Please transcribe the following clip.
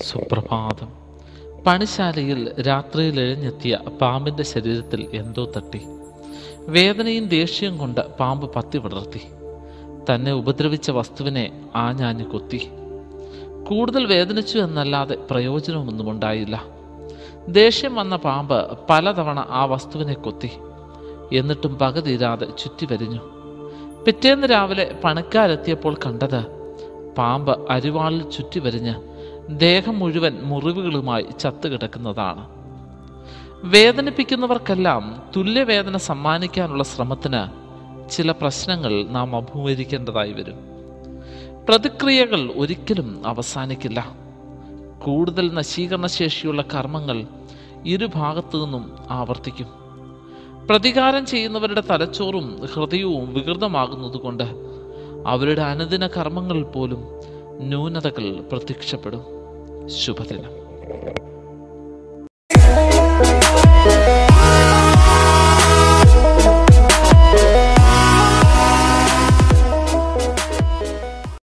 സുപ്രഭാതം പണിശാലയിൽ രാത്രിയിൽ എഴുന്നെത്തിയ പാമ്പിന്റെ ശരീരത്തിൽ എന്തോ തട്ടി വേദനയും ദേഷ്യവും കൊണ്ട് പാമ്പ് പത്തി വിടർത്തി തന്നെ ഉപദ്രവിച്ച വസ്തുവിനെ ആഞ്ഞാഞ്ഞു കൊത്തി കൂടുതൽ വേദനിച്ചു എന്നല്ലാതെ പ്രയോജനമൊന്നും ഉണ്ടായില്ല ദേഷ്യം വന്ന പാമ്പ് പലതവണ ആ വസ്തുവിനെ കൊത്തി എന്നിട്ടും പക തീരാതെ ചുറ്റി വരിഞ്ഞു പിറ്റേന്ന് രാവിലെ പണിക്കാരെത്തിയപ്പോൾ കണ്ടത് പാമ്പ് അരിവാളിൽ ചുറ്റി വരിഞ്ഞ് ദേഹം മുഴുവൻ മുറിവുകളുമായി ചത്തുകിടക്കുന്നതാണ് വേദനിപ്പിക്കുന്നവർക്കെല്ലാം തുല്യവേദന സമ്മാനിക്കാനുള്ള ശ്രമത്തിന് ചില പ്രശ്നങ്ങൾ നാം അഭിമുഖീകരിക്കേണ്ടതായി വരും പ്രതിക്രിയകൾ ഒരിക്കലും അവസാനിക്കില്ല കൂടുതൽ നശീകരണ ശേഷിയുള്ള കർമ്മങ്ങൾ ഇരുഭാഗത്തു നിന്നും ആവർത്തിക്കും പ്രതികാരം ചെയ്യുന്നവരുടെ തലച്ചോറും ഹൃദയവും വികൃതമാകുന്നതുകൊണ്ട് അവരുടെ അനുദിന കർമ്മങ്ങളിൽ പോലും ന്യൂനതകൾ പ്രത്യക്ഷപ്പെടും ശുഭദിനം